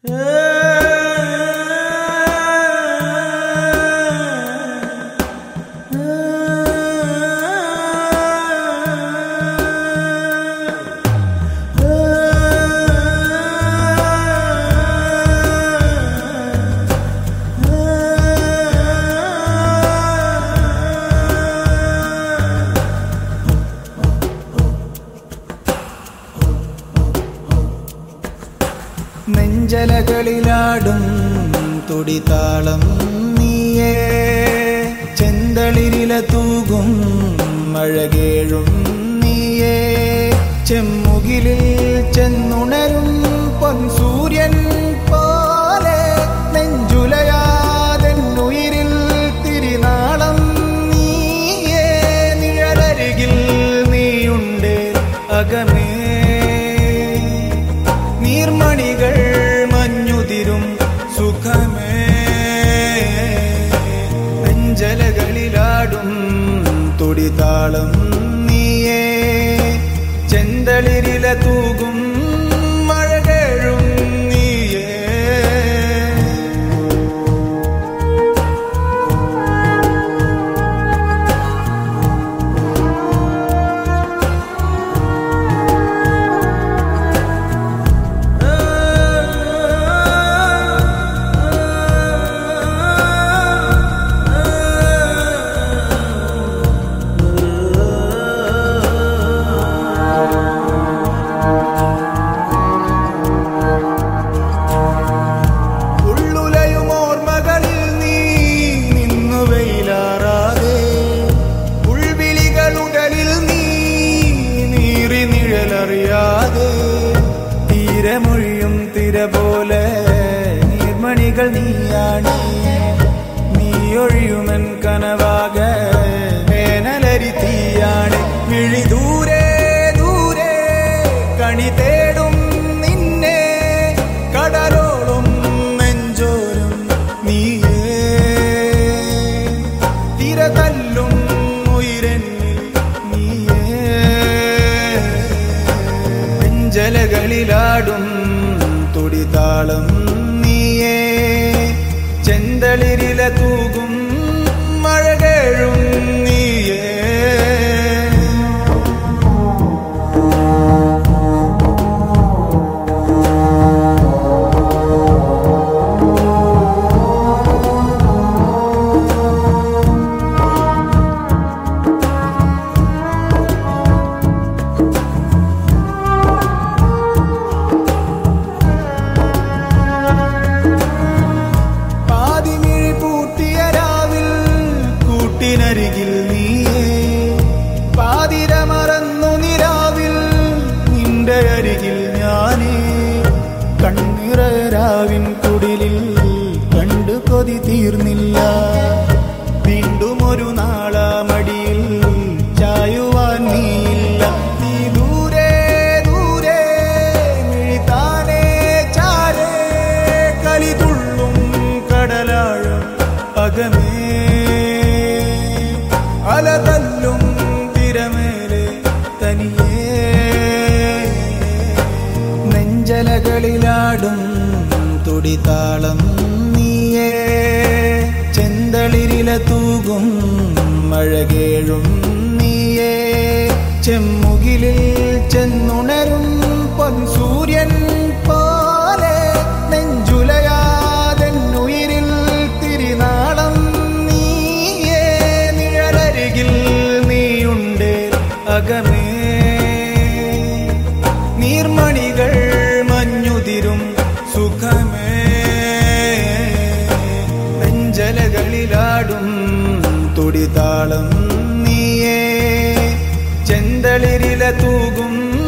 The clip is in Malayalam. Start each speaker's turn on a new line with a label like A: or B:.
A: നെഞ്ചലകളിലാടും തുടിതാളം നീയേ ചെന്തളിരില തൂകും മഴകേഴും നീയേ ചെമ്മുകിലിൽ ചെന്നുണരും പൊൻസൂര്യൻ പോലെ നെഞ്ചുലയാതെന്നുയിരിൽ തിരിനാളം നീയേ നിഴലരികിൽ നീയുണ്ട് അകമേ നീർമണികൾ മഞ്ഞുതിരും സുഖമേ നെഞ്ചലകളിലാടും തുടിതാളം നീയേ ചെന്തളിരില തൂകും മഴകേഴും നീയേ ഉള്ളുലയും ഓർമ്മകളിൽ നീ നിന്നു വെയിലാറാതെ ഉൾവിളികളുടലിൽ നീ നീറി നിഴലറിയാതെ തീരമൊഴിയും തിര പോലെ നീർമണികൾ നീയാണ് നീയൊഴിയുമൻ കനവാക വേനലരി തീയാണ് വിഴി ദൂരെ ദൂരെ കണി തേടും നിന്നെ കടലോളും നെഞ്ചോരും നീയേ തിരതല്ലും ഉയരന്നിൽ നീയേ നെഞ്ചലകളിലാടും തുടിതാളം നീയേ ചെന്തളിരില തൂകും മഴകേഴും നീയേ പാതിമിഴി പൂട്ടിയ രാവിൽ കൂട്ടിനരികിൽ നീയേ പാതിര മറന്നു നിരാവിൽ നിന്റെ അരികിൽ ഞാനേ കണ്ണിറരാവിൻ കുടിലിൽ കണ്ടു കൊതി തീർന്നില്ല വീണ്ടും ഒരു നാളാമടിയിൽ ചായുവാൻ നീയില്ല നീ ദൂരെ ദൂരെ മിഴിതാനേ ചാരേ കലിതുള്ളും കടലാഴം അകമേ അലതല്ലും തിരമേലെ തനിയേ നെഞ്ചലകളിലാടും തുടിതാളം നീയേ ചെന്തളിരില തൂകും മഴകേഴും നീയേ ചെമ്മുകിലിൽ ചെന്നുണരും പൊൻസൂര്യൻ പോലെ നെഞ്ചുലയാതെന്നുയിരിൽ തിരിനാളം നീയേ നിഴലരികിൽ നീയുണ്ട് അകമേ നീർമണികൾ മഞ്ഞുതിരും സുഖമേ നെഞ്ചലകളിലാടും തുടിതാളം നീയേ ചെന്തളിരില തൂകും